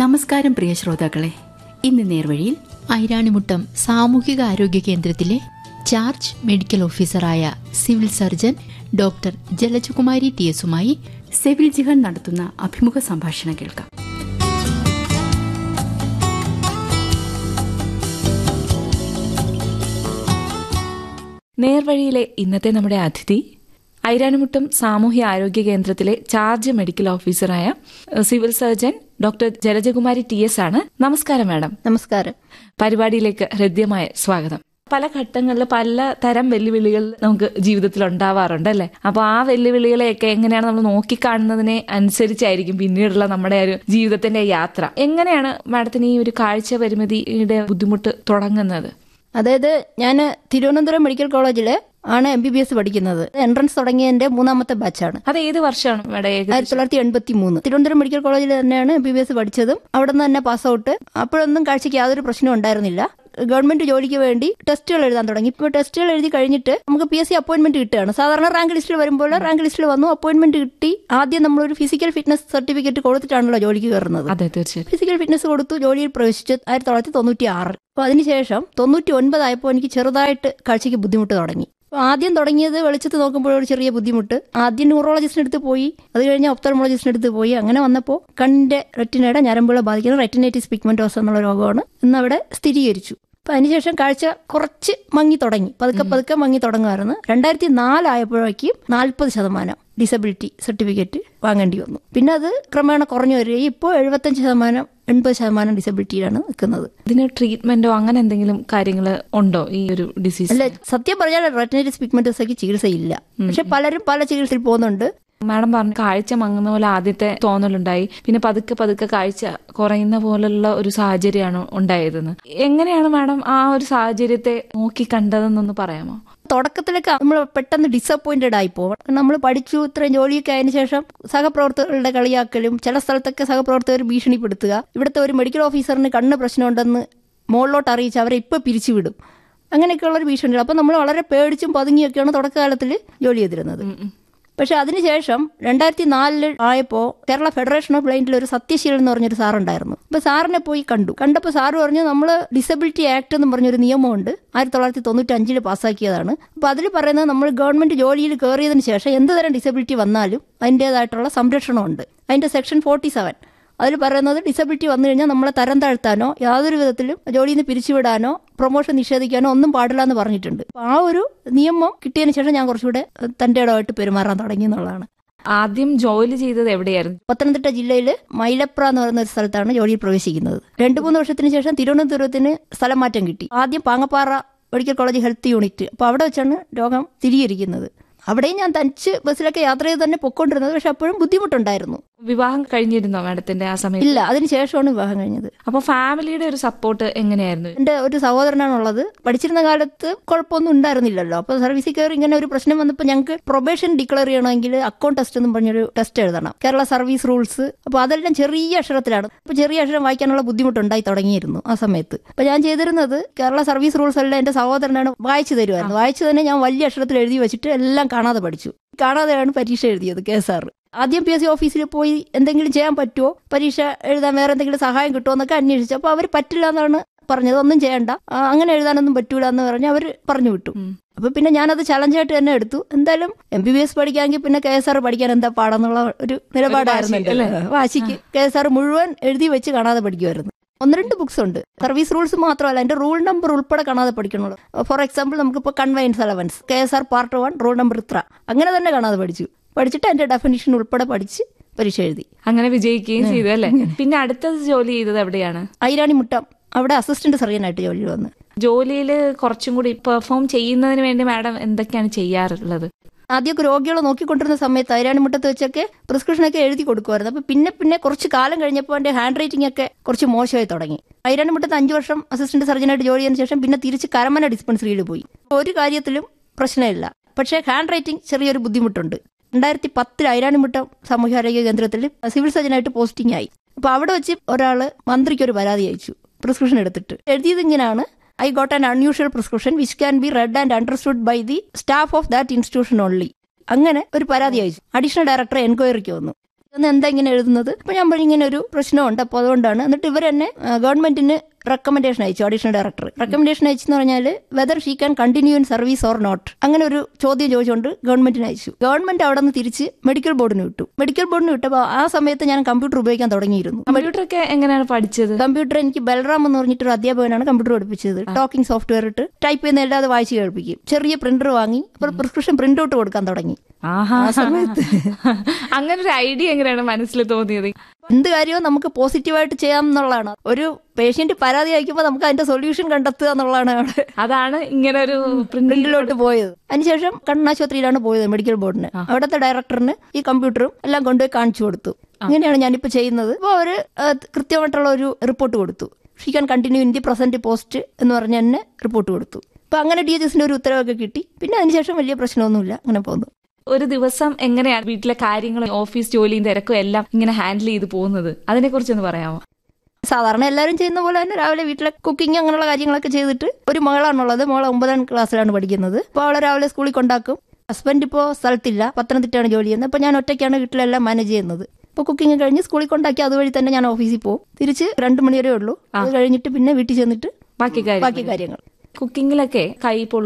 നമസ്കാരം പ്രിയ ശ്രോതാക്കളെ ഇന്ന് നേർവഴിയിൽ ഐരാണിമുട്ടം സാമൂഹിക ആരോഗ്യ കേന്ദ്രത്തിലെ ചാർജ് മെഡിക്കൽ ഓഫീസറായ civil surgeon doctor Jalajakumari T എസുമായി സെവിൽ ജിഹാൻ നടത്തുന്ന അഭിമുഖ സംഭാഷണം കേൾക്കാം നേർവഴിയിലെ ഇന്നത്തെ നമ്മുടെ അതിഥി ഐരാണിമുട്ടം സാമൂഹ്യ ആരോഗ്യ കേന്ദ്രത്തിലെ ചാർജ് മെഡിക്കൽ ഓഫീസറായ ഏഹ്, civil surgeon doctor Jalajakumari T S ആണ് നമസ്കാരം മാഡം നമസ്കാരം പരിപാടിയിലേക്ക് ഹൃദ്യമായ സ്വാഗതം പല ഘട്ടങ്ങളിൽ പല തരം വെല്ലുവിളികൾ നമുക്ക് ജീവിതത്തിൽ ഉണ്ടാവാറുണ്ട് അല്ലെ അപ്പൊ ആ വെല്ലുവിളികളെയൊക്കെ എങ്ങനെയാണ് നമ്മൾ നോക്കിക്കാണുന്നതിനെ അനുസരിച്ചായിരിക്കും പിന്നീടുള്ള നമ്മുടെ ഒരു ജീവിതത്തിന്റെ യാത്ര എങ്ങനെയാണ് മാഡത്തിന് ഈ ഒരു കാഴ്ച പരിമിതിയുടെ ബുദ്ധിമുട്ട് തുടങ്ങുന്നത് അതായത് ഞാൻ തിരുവനന്തപുരം മെഡിക്കൽ കോളേജിൽ ആണ് എം ബി ബി എസ് പഠിക്കുന്നത് എൻട്രൻസ് തുടങ്ങിയതിന്റെ മൂന്നാമത്തെ ബാച്ചാണ് അത് ഏത് വർഷമാണ് മാഡം ഏകദേശം ആയിരത്തി തൊള്ളായിരത്തി എൺപത്തി മൂന്ന് തിരുവനന്തപുരം മെഡിക്കൽ കോളേജിൽ തന്നെയാണ് എം ബി ബി എസ് പഠിച്ചതും അവിടെ നിന്ന് തന്നെ പാസ് ഔട്ട് അപ്പോഴൊന്നും കാഴ്ചയ്ക്ക് യാതൊരു പ്രശ്നവും ഉണ്ടായിരുന്നില്ല ഗവൺമെന്റ് ജോലിക്ക് വേണ്ടി ടെസ്റ്റുകൾ എഴുതാൻ തുടങ്ങി ഇപ്പോൾ ടെസ്റ്റുകൾ എഴുതി കഴിഞ്ഞിട്ട് നമുക്ക് പി എസ് സി അപ്പോയിന്റ്മെന്റ് കിട്ടുകയാണ് സാധാരണ റാങ്ക് ലിസ്റ്റിൽ വരുമ്പോൾ റാങ്ക് ലിസ്റ്റിൽ വന്നു അപ്പോയിന്റ്മെന്റ് കിട്ടി ആദ്യം നമ്മളൊരു ഫിസിക്കൽ ഫിറ്റ്നസ് സർട്ടിഫിക്കറ്റ് കൊടുത്തിട്ടാണല്ലോ ജോലിക്ക് കയറുന്നത് അതെ തീർച്ചയായും ഫിസിക്കൽ ഫിറ്റ്നസ് കൊടുത്തു ജോലിയിൽ പ്രവേശിച്ച് ആയിരത്തി തൊള്ളായിരത്തി തൊണ്ണൂറ്റി ആറിൽ അപ്പോൾ അതിനുശേഷം തൊണ്ണൂറ്റി ഒൻപതായപ്പോൾ എനിക്ക് ചെറുതായിട്ട് കാഴ്ചയ്ക്ക് ബുദ്ധിമുട്ട് തുടങ്ങി അപ്പോൾ ആദ്യം തുടങ്ങിയത് വെളിച്ചത്ത് നോക്കുമ്പോൾ ഒരു ചെറിയ ബുദ്ധിമുട്ട് ആദ്യം ന്യൂറോളജിസ്റ്റിന് അടുത്ത് പോയി അത് കഴിഞ്ഞ് ഒപ്തോമോളജിസ്റ്റിന് അടുത്ത് പോയി അങ്ങനെ വന്നപ്പോൾ കണ്ണിന്റെ റെറ്റിനയുടെ ഞരമ്പുകളെ ബാധിക്കുന്ന റെറ്റിനൈറ്റിസ് പിഗ്മെന്റോസ് എന്നുള്ള രോഗമാണ് ഇന്ന് അവിടെ സ്ഥിരീകരിച്ചു അപ്പൊ അതിനുശേഷം കാഴ്ച കുറച്ച് മങ്ങി തുടങ്ങി പതുക്കെ പതുക്കെ മങ്ങി തുടങ്ങുമായിരുന്നു രണ്ടായിരത്തി നാലായപ്പോഴേക്കും നാൽപ്പത് ശതമാനം ഡിസബിലിറ്റി സർട്ടിഫിക്കറ്റ് വാങ്ങേണ്ടി വന്നു പിന്നെ അത് ക്രമേണ കുറഞ്ഞു വരികയും ഇപ്പോൾ എഴുപത്തഞ്ച് ശതമാനം എൺപത് ശതമാനം ഡിസബിലിറ്റിയിലാണ് നിൽക്കുന്നത് ഇതിന് ട്രീറ്റ്മെന്റോ അങ്ങനെ എന്തെങ്കിലും കാര്യങ്ങൾ ഉണ്ടോ ഈ ഒരു ഡിസീസ് അല്ല സത്യം പറഞ്ഞാൽ റെറ്റിനൈറ്റിസ് പിഗ്മെന്റോസയ്ക്ക് ചികിത്സയില്ല പക്ഷെ പലരും പല ചികിത്സയിൽ പോകുന്നുണ്ട് മാഡം പറഞ്ഞു കാഴ്ച മങ്ങുന്ന പോലെ ആദ്യത്തെ തോന്നലുണ്ടായി പിന്നെ പതുക്കെ പതുക്കെ കാഴ്ച കുറയുന്ന പോലുള്ള ഒരു സാഹചര്യമാണ് ഉണ്ടായതെന്ന് എങ്ങനെയാണ് മാഡം ആ ഒരു സാഹചര്യത്തെ നോക്കി കണ്ടതെന്നൊന്ന് പറയാമോ തുടക്കത്തിലൊക്കെ നമ്മൾ പെട്ടെന്ന് ഡിസപ്പോയിന്റഡ് ആയി പോകും നമ്മൾ പഠിച്ചു ഇത്രയും ജോലിയൊക്കെ ആയതിനു ശേഷം സഹപ്രവർത്തകരുടെ കളിയാക്കലും ചില സ്ഥലത്തൊക്കെ സഹപ്രവർത്തകർ ഭീഷണിപ്പെടുത്തുക ഇവിടുത്തെ ഒരു മെഡിക്കൽ ഓഫീസറിന് കണ്ണ് പ്രശ്നമുണ്ടെന്ന് മുകളിലോട്ട് അറിയിച്ച് അവരെ ഇപ്പൊ പിരിച്ചുവിടും അങ്ങനെയൊക്കെയുള്ള ഒരു ഭീഷണി അപ്പൊ നമ്മൾ വളരെ പേടിച്ചും പതുങ്ങിയൊക്കെയാണ് തുടക്കകാലത്തിൽ ജോലി ചെയ്തിരുന്നത് പക്ഷെ അതിനുശേഷം രണ്ടായിരത്തി നാലില് ആയപ്പോ കേരള ഫെഡറേഷൻ ഓഫ് ബ്ലൈൻഡിൽ ഒരു സത്യശീലൻ എന്ന് പറഞ്ഞൊരു സാറുണ്ടായിരുന്നു അപ്പൊ സാറിനെ പോയി കണ്ടു കണ്ടപ്പോൾ സാറ് പറഞ്ഞു നമ്മൾ ഡിസബിലിറ്റി ആക്ട് എന്ന് പറഞ്ഞൊരു നിയമമുണ്ട് ആയിരത്തി തൊള്ളായിരത്തി തൊണ്ണൂറ്റി അഞ്ചില് പാസ്സാക്കിയതാണ് അപ്പൊ അതിൽ പറയുന്നത് നമ്മൾ ഗവൺമെന്റ് ജോലിയിൽ കയറിയതിനു ശേഷം എന്ത് തരം ഡിസബിലിറ്റി വന്നാലും അതിൻ്റെതായിട്ടുള്ള സംരക്ഷണമുണ്ട് അതിന്റെ സെക്ഷൻ ഫോർട്ടി സെവൻ അതിൽ പറയുന്നത് ഡിസബിലിറ്റി വന്നു കഴിഞ്ഞാൽ നമ്മളെ തരം താഴ്ത്താനോ യാതൊരു വിധത്തിലും ജോലിയിൽ നിന്ന് പിരിച്ചുവിടാനോ പ്രൊമോഷൻ നിഷേധിക്കാനോ ഒന്നും പാടില്ല എന്ന് പറഞ്ഞിട്ടുണ്ട് അപ്പൊ ആ ഒരു നിയമം കിട്ടിയതിന് ശേഷം ഞാൻ കുറച്ചുകൂടെ തന്റെ ഇടമായിട്ട് പെരുമാറാൻ തുടങ്ങി എന്നുള്ളതാണ് ആദ്യം ജോലി ചെയ്തത് എവിടെയായിരുന്നു പത്തനംതിട്ട ജില്ലയിൽ മൈലപ്ര എന്ന് പറയുന്ന ഒരു സ്ഥലത്താണ് ജോലിയിൽ പ്രവേശിക്കുന്നത് രണ്ടു മൂന്ന് വർഷത്തിന് ശേഷം തിരുവനന്തപുരത്തിന് സ്ഥലം മാറ്റം കിട്ടി ആദ്യം Pangappara medical college health unit അപ്പോൾ അവിടെ വെച്ചാണ് രോഗം സ്ഥിരീകരിക്കുന്നത് അവിടെയും ഞാൻ തനിച്ച് ബസ്സിലൊക്കെ യാത്ര ചെയ്ത് തന്നെ പൊക്കോണ്ടിരുന്നത് പക്ഷെ അപ്പോഴും ബുദ്ധിമുട്ടുണ്ടായിരുന്നു വിവാഹം കഴിഞ്ഞിരുന്നോ മാഡത്തിന്റെ ആ സമയത്ത് ഇല്ല അതിനുശേഷമാണ് വിവാഹം കഴിഞ്ഞത് അപ്പൊ ഫാമിലിയുടെ ഒരു സപ്പോർട്ട് എങ്ങനെയായിരുന്നു എന്റെ ഒരു സഹോദരനാണുള്ളത് പഠിച്ചിരുന്ന കാലത്ത് കുഴപ്പമൊന്നും ഉണ്ടായിരുന്നില്ലല്ലോ അപ്പൊ സർവീസിൽ കയറി ഇങ്ങനെ ഒരു പ്രശ്നം വന്നപ്പോൾ ഞങ്ങൾക്ക് പ്രൊബേഷൻ ഡിക്ലെയർ ചെയ്യണമെങ്കിൽ അക്കൗണ്ട് ടെസ്റ്റ് എന്നും പറഞ്ഞൊരു ടെസ്റ്റ് എഴുതണം കേരള സർവീസ് റൂൾസ് അപ്പൊ അതെല്ലാം ചെറിയ അക്ഷരത്തിലാണ് അപ്പൊ ചെറിയ അക്ഷരം വായിക്കാനുള്ള ബുദ്ധിമുട്ടുണ്ടായി തുടങ്ങിയിരുന്നു ആ സമയത്ത് അപ്പൊ ഞാൻ ചെയ്തിരുന്നത് കേരള സർവീസ് റൂൾസ് എല്ലാം എന്റെ സഹോദരനാണ് വായിച്ചു തരുമായിരുന്നു വായിച്ചു തന്നെ ഞാൻ വലിയ അക്ഷരത്തിൽ എഴുതി വെച്ചിട്ട് എല്ലാം കാണാതെ പഠിച്ചു കാണാതെയാണ് പരീക്ഷ എഴുതിയത് കെ എസ് ആർ ആദ്യം പി എസ് സി ഓഫീസിൽ പോയി എന്തെങ്കിലും ചെയ്യാൻ പറ്റുമോ പരീക്ഷ എഴുതാൻ വേറെ എന്തെങ്കിലും സഹായം കിട്ടുമോ എന്നൊക്കെ അന്വേഷിച്ചു അപ്പോൾ അവർ പറ്റില്ല എന്നാണ് പറഞ്ഞത് ഒന്നും ചെയ്യണ്ട ആ, അങ്ങനെ എഴുതാനൊന്നും പറ്റൂല എന്ന് പറഞ്ഞ് അവർ പറഞ്ഞു വിട്ടു അപ്പൊ പിന്നെ ഞാനത് ചലഞ്ചായിട്ട് തന്നെ എടുത്തു എന്തായാലും എം ബി ബി എസ് പഠിക്കാമെങ്കിൽ പിന്നെ കെ എസ് ആർ പഠിക്കാൻ എന്താ പാടെന്നുള്ള ഒരു നിലപാടായിരുന്നു വാശി, എൻ്റെ. വാശിക്ക് കെ എസ് ആർ മുഴുവൻ എഴുതി വെച്ച് കാണാതെ പഠിക്കുമായിരുന്നു ഒന്ന് രണ്ട് ബുക്സ് ഉണ്ട് സർവീസ് റൂൾസ് മാത്രമല്ല അതിന്റെ റൂൾ നമ്പർ ഉൾപ്പെടെ കാണാതെ പഠിക്കണുള്ളൂ ഫോർ എക്സാമ്പിൾ നമുക്കിപ്പോൾ conveyance allowance K S R part one rule number ഇത്ര അങ്ങനെ തന്നെ കാണാതെ പഠിച്ചു പഠിച്ചിട്ട് അതിന്റെ ഡെഫിനിഷൻ ഉൾപ്പെടെ പഠിച്ച് പരീക്ഷ എഴുതി അങ്ങനെ വിജയിക്കുകയും ചെയ്തു അല്ലെ പിന്നെ അടുത്തത് ജോലി ചെയ്തത് എവിടെയാണ് ഐരാണി മുട്ടം അവിടെ അസിസ്റ്റന്റ് സർജനായിട്ട് ജോലി വന്ന് ജോലിയിൽ കുറച്ചും കൂടി പെർഫോം ചെയ്യുന്നതിന് വേണ്ടി മാഡം എന്തൊക്കെയാണ് ചെയ്യാറുള്ളത് ആദ്യമൊക്കെ രോഗികളെ നോക്കിക്കൊണ്ടിരുന്ന സമയത്ത് ഐരാണിമുട്ടത്ത് വെച്ചൊക്കെ പ്രിസ്ക്രിപ്ഷനൊക്കെ എഴുതി കൊടുക്കുമായിരുന്നു അപ്പൊ പിന്നെ പിന്നെ കുറച്ച് കാലം കഴിഞ്ഞപ്പോൾ എന്റെ ഹാൻഡ് റൈറ്റിംഗ് ഒക്കെ കുറച്ച് മോശമായി തുടങ്ങി ഐരാണിമുട്ടത്ത് അഞ്ചു വർഷം അസിസ്റ്റന്റ് സർജനായിട്ട് ജോലി ചെയ്തതിനു ശേഷം പിന്നെ തിരിച്ച് കരമന ഡിസ്പെൻസറിയിൽ പോയി ഒരു കാര്യത്തിലും പ്രശ്നമില്ല പക്ഷേ ഹാൻഡ് റൈറ്റിംഗ് ചെറിയൊരു ബുദ്ധിമുട്ടുണ്ട് രണ്ടായിരത്തി പത്തിൽ ഐരാണിമുട്ടം സാമൂഹ്യാരോഗ്യ കേന്ദ്രത്തിൽ സിവിൽ സർജനായിട്ട് പോസ്റ്റിംഗ് ആയി അപ്പൊ അവിടെ വെച്ച് ഒരാള് മന്ത്രിക്ക് ഒരു പരാതി അയച്ചു പ്രിസ്ക്രിപ്ഷൻ എടുത്തിട്ട് എഴുതിയത് ഇങ്ങനെയാണ് I got an unusual prescription which can be read and understood by the staff of that institution only അങ്ങനെ ഒരു പരാതി അയച്ചു അഡീഷണൽ ഡയറക്ടർ എൻക്വയറിക്ക് വന്നു ഒന്ന് എന്താ ഇങ്ങനെ എഴുതുന്നത് അപ്പൊ ഞാൻ പറഞ്ഞു ഇങ്ങനെ ഒരു പ്രശ്നമുണ്ട് അപ്പോൾ അതുകൊണ്ടാണ് എന്നിട്ട് ഇവർ തന്നെ ഗവൺമെന്റിന് റെക്കമെൻഡേഷൻ അയച്ചു അഡീഷണൽ ഡയറക്ടർ റെക്കമെൻഡേഷൻ അയച്ചെന്ന് പറഞ്ഞാൽ whether she can continue in service or not അങ്ങനെ ഒരു ചോദ്യം ചോദിച്ചുകൊണ്ട് ഗവൺമെന്റിന് അയച്ചു ഗവൺമെന്റ് അവിടെ നിന്ന് തിരിച്ച് മെഡിക്കൽ ബോർഡിന് വിട്ടു മെഡിക്കൽ ബോർഡിന് വിട്ടപ്പോൾ ആ സമയത്ത് ഞാൻ കമ്പ്യൂട്ടർ ഉപയോഗിക്കാൻ തുടങ്ങിയിരുന്നു കമ്പ്യൂട്ടർ ഒക്കെ എങ്ങനെയാണ് പഠിച്ചത് കമ്പ്യൂട്ടർ എനിക്ക് ബൽറാം എന്ന് പറഞ്ഞിട്ടൊരു അധ്യാപകനാണ് കമ്പ്യൂട്ടർ പഠിപ്പിച്ചത് ടോക്കിംഗ് സോഫ്റ്റ്വെയർ ഇട്ട് ടൈപ്പ് ചെയ്യുന്ന എല്ലാതെ വായിച്ച് കേൾപ്പിക്കും ചെറിയ പ്രിന്റർ വാങ്ങി അപ്പോൾ പ്രിസ്ക്രിപ്ഷൻ പ്രിന്റ് ഔട്ട് കൊടുക്കാൻ തുടങ്ങി ആഹാ അങ്ങനെ ഒരു ഐഡിയ എങ്ങനെയാണ് മനസ്സിൽ തോന്നിയത് എന്ത് കാര്യവും നമുക്ക് പോസിറ്റീവായിട്ട് ചെയ്യാം എന്നുള്ളതാണ് ഒരു പേഷ്യന്റ് പരാതി അയക്കുമ്പോൾ നമുക്ക് അതിന്റെ സൊല്യൂഷൻ കണ്ടെത്തുക എന്നുള്ളതാണ് അവിടെ അതാണ് ഇങ്ങനെ ഒരു പ്രിന്റിൽ പ്രിന്റിലോട്ട് പോയത് അതിനുശേഷം കണ്ണാശുപത്രിയിലാണ് പോയത് മെഡിക്കൽ ബോർഡിന് അവിടുത്തെ ഡയറക്ടറിന് ഈ കമ്പ്യൂട്ടറും എല്ലാം കൊണ്ടുപോയി കാണിച്ചു കൊടുത്തു ഇങ്ങനെയാണ് ഞാനിപ്പോൾ ചെയ്യുന്നത് അപ്പോൾ അവര് ആ, കൃത്യമായിട്ടുള്ള ഒരു റിപ്പോർട്ട് കൊടുത്തു she can continue in the present post എന്ന് പറഞ്ഞ് തന്നെ റിപ്പോർട്ട് കൊടുത്തു അപ്പൊ അങ്ങനെ ഡി എച്ച് എസിന്റെ ഒരു ഉത്തരവൊക്കെ കിട്ടി പിന്നെ അതിനുശേഷം വലിയ പ്രശ്നമൊന്നുമില്ല അങ്ങനെ പോകുന്നു ഒരു ദിവസം എങ്ങനെയാണ് വീട്ടിലെ കാര്യങ്ങളും ഓഫീസ് ജോലിയും തിരക്കും എല്ലാം ഇങ്ങനെ ഹാൻഡിൽ ചെയ്ത് പോകുന്നത് അതിനെ കുറിച്ചൊന്ന് പറയാമോ സാധാരണ എല്ലാവരും ചെയ്യുന്ന പോലെ തന്നെ രാവിലെ വീട്ടിലെ കുക്കിംഗ് അങ്ങനെയുള്ള കാര്യങ്ങളൊക്കെ ചെയ്തിട്ട് ഒരു മകളാണുള്ളത് മോൾ ഒമ്പതാം ക്ലാസ്സിലാണ് പഠിക്കുന്നത് അപ്പോൾ അവളെ രാവിലെ സ്കൂളിൽ കൊണ്ടാക്കും ഹസ്ബൻഡ് ഇപ്പോൾ സ്ഥലത്തില്ല പത്തനംതിട്ടയാണ് ജോലി ചെയ്യുന്നത് അപ്പോൾ ഞാൻ ഒറ്റയ്ക്കാണ് വീട്ടിലെല്ലാം മാനേജ് ചെയ്യുന്നത് ഇപ്പോൾ കുക്കിംഗ് കഴിഞ്ഞ് സ്കൂളിൽ കൊണ്ടാക്കി അതുവഴി തന്നെ ഞാൻ ഓഫീസിൽ പോകും തിരിച്ച് രണ്ട് മണി വരെ ഉള്ളൂ അത് കഴിഞ്ഞിട്ട് പിന്നെ വീട്ടിൽ ചെന്നിട്ട് ബാക്കി കാര്യം ബാക്കി കാര്യങ്ങൾ കുക്കിങ്ങിലൊക്കെ കൈ പൊള്ളും